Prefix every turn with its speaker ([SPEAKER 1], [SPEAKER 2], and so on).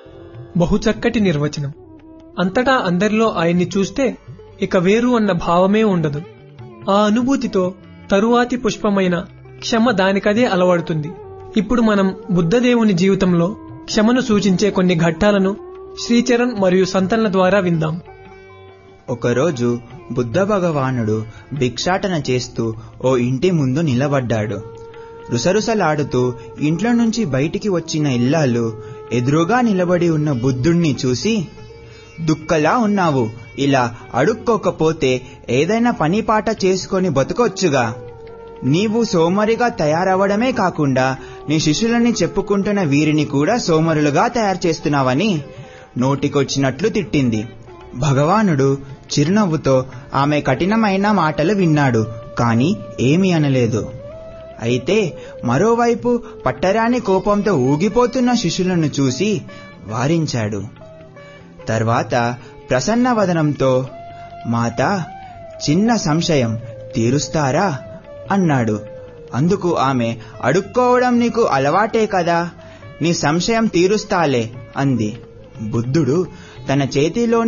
[SPEAKER 1] బహుచక్కటి నిర్వచనం అంతటా అందరిలో ఆయన్ని చూస్తే ఇక వేరు అన్న భావమే ఉండదు ఆ అనుభూతితో తరువాతి పుష్పమైన క్షమ దానికదే అలవడుతుంది ఇప్పుడు మనం బుద్ధదేవుని జీవితంలో క్షమను సూచించే కొన్ని ఘట్టాలను శ్రీచరణ్ మరియు సంతన్ల ద్వారా విందాం
[SPEAKER 2] ఒకరోజు బుద్ధ భగవానుడు భిక్షాటన చేస్తూ ఓ ఇంటి ముందు నిలబడ్డాడు రుసరుసలాడుతూ ఇంట్లో నుంచి బయటికి వచ్చిన ఇల్లాలు ఎదురుగా నిలబడి ఉన్న బుద్ధుణ్ణి చూసి దుక్కలా ఉన్నావు ఇలా అడుక్కోకపోతే ఏదైనా పనిపాట చేసుకొని బతకొచ్చుగా నీవు సోమరిగా తయారవడమే కాకుండా నీ శిష్యులని చెప్పుకుంటున్న వీరిని కూడా సోమరులుగా తయారు చేస్తున్నావని నోటికొచ్చినట్లు తిట్టింది భగవానుడు చిరునవ్వుతో ఆమె కఠినమైన మాటలు విన్నాడు కాని ఏమీ అనలేదు అయితే మరోవైపు పట్టరాని కోపంతో ఊగిపోతున్న శిష్యులను చూసి వారించాడు తర్వాత ప్రసన్న వదనంతో మాత చిన్న సంశయం తీరుస్తారా అన్నాడు అందుకు ఆమె అడుక్కోవడం నీకు అలవాటే కదా నీ సంశయం తీరుస్తాలే అంది బుద్ధుడు తన చేతిలోని